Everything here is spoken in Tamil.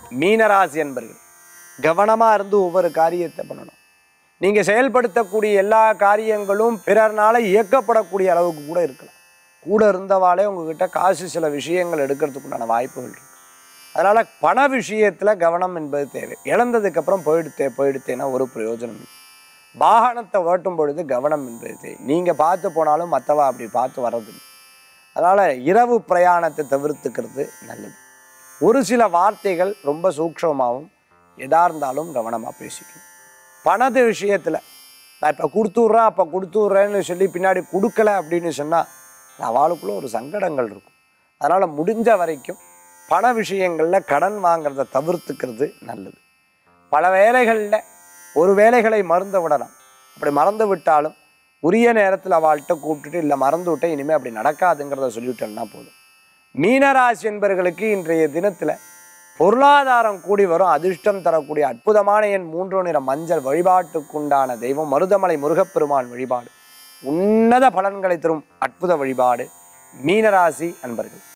மீனராசி என்பர்கள் கவனமாக இருந்து ஒவ்வொரு காரியத்தை பண்ணணும் நீங்கள் செயல்படுத்தக்கூடிய எல்லா காரியங்களும் பிறர்னால இயக்கப்படக்கூடிய அளவுக்கு கூட இருக்கலாம் கூட இருந்தவாளே உங்ககிட்ட காசு சில விஷயங்கள் எடுக்கிறதுக்குண்டான வாய்ப்புகள் இருக்கு அதனால் பண விஷயத்தில் கவனம் என்பது தேவை இழந்ததுக்கப்புறம் போயிடுத்தே போயிடுத்தேன்னா ஒரு பிரயோஜனம் இல்லை வாகனத்தை ஓட்டும் பொழுது கவனம் என்பது தேவை நீங்கள் பார்த்து போனாலும் மற்றவா அப்படி பார்த்து வர்றதில்லை அதனால் இரவு பிரயாணத்தை தவிர்த்துக்கிறது நல்லது ஒரு சில வார்த்தைகள் ரொம்ப சூக்ஷமாகவும் எதா இருந்தாலும் கவனமாக பேசிக்கணும் பணத்து விஷயத்தில் நான் இப்போ கொடுத்துட்றேன் அப்போ கொடுத்துட்றேன்னு சொல்லி பின்னாடி கொடுக்கல அப்படின்னு சொன்னால் அவளுக்குள்ள ஒரு சங்கடங்கள் இருக்கும் அதனால் முடிஞ்ச வரைக்கும் பண விஷயங்களில் கடன் வாங்குறத தவிர்த்துக்கிறது நல்லது பல வேலைகளில் ஒரு வேலைகளை மறந்து விடலாம் அப்படி மறந்து விட்டாலும் உரிய நேரத்தில் அவள்கிட்ட கூப்பிட்டுட்டு இல்லை மறந்து விட்டேன் இனிமேல் அப்படி நடக்காதுங்கிறத சொல்லிவிட்டேன்னா போதும் மீனராசி என்பவர்களுக்கு இன்றைய தினத்தில் பொருளாதாரம் கூடி வரும் அதிர்ஷ்டம் தரக்கூடிய அற்புதமான எண் மூன்று நிற மஞ்சள் வழிபாட்டுக்குண்டான தெய்வம் மருதமலை முருகப்பெருமான் வழிபாடு உன்னத பலன்களை தரும் அற்புத வழிபாடு மீனராசி அன்பர்கள்